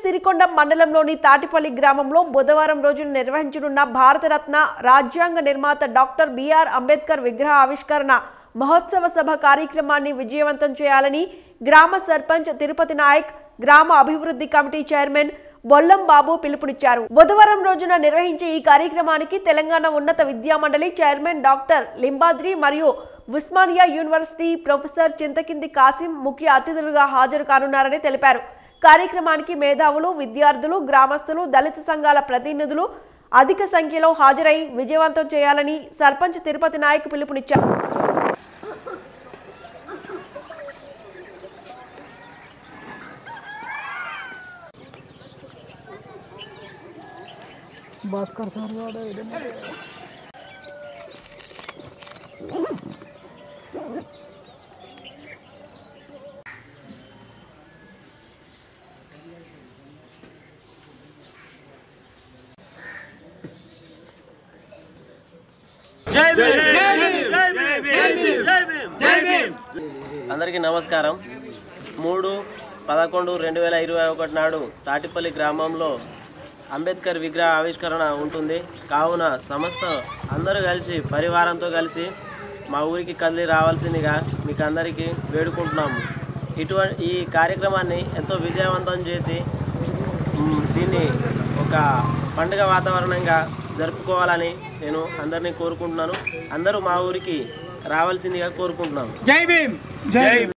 సిరికొండ మండలంలోని తాటిపల్లి గ్రామంలో బుధవారం రోజున నిర్వహించనున్న భారతరత్న రాజ్యాంగ నిర్మాత డాక్టర్ బిఆర్ అంబేద్కర్ విగ్రహ ఆవిష్కరణ మహోత్సవ సభ కార్యక్రమాన్ని విజయవంతం చేయాలని గ్రామ సర్పంచ్ తిరుపతి నాయక్ గ్రామ అభివృద్ధి కమిటీ చైర్మన్ బొల్లం బాబు పిలుపునిచ్చారు బుధవారం రోజున నిర్వహించే ఈ కార్యక్రమానికి తెలంగాణ ఉన్నత విద్యా మండలి చైర్మన్ డాక్టర్ లింబాద్రి మరియు ఉస్మానియా యూనివర్సిటీ ప్రొఫెసర్ చింతకింది కాసిం ముఖ్య అతిథులుగా హాజరు కానున్నారని తెలిపారు కార్యక్రమానికి మేధావులు విద్యార్థులు గ్రామస్తులు దళిత సంఘాల ప్రతినిధులు అధిక సంఖ్యలో హాజరై విజయవంతం చేయాలని సర్పంచ్ తిరుపతి నాయక్ పిలుపునిచ్చారు భాస్కర్ సార్ వాడు ఏదైనా జై భీమ్ జై భీమ్ జై భీమ్ జై భీమ్ జై భీమ్ అందరికీ నమస్కారం మూడు పదకొండు రెండు వేల ఇరవై ఒకటి నాడు తాటిపల్లి గ్రామంలో అంబేద్కర్ విగ్రహ ఆవిష్కరణ ఉంటుంది కావున సంస్థ అందరూ కలిసి పరివారంతో కలిసి మా ఊరికి కదిలి రావాల్సిందిగా మీకు అందరికీ వేడుకుంటున్నాము ఇటువంటి ఈ కార్యక్రమాన్ని ఎంతో విజయవంతం చేసి మ్, దీన్ని ఒక పండుగ వాతావరణంగా జరుపుకోవాలని నేను అందరినీ కోరుకుంటున్నాను అందరూ మా ఊరికి రావాల్సిందిగా కోరుకుంటున్నాను జై భీమ్ జై భీమ్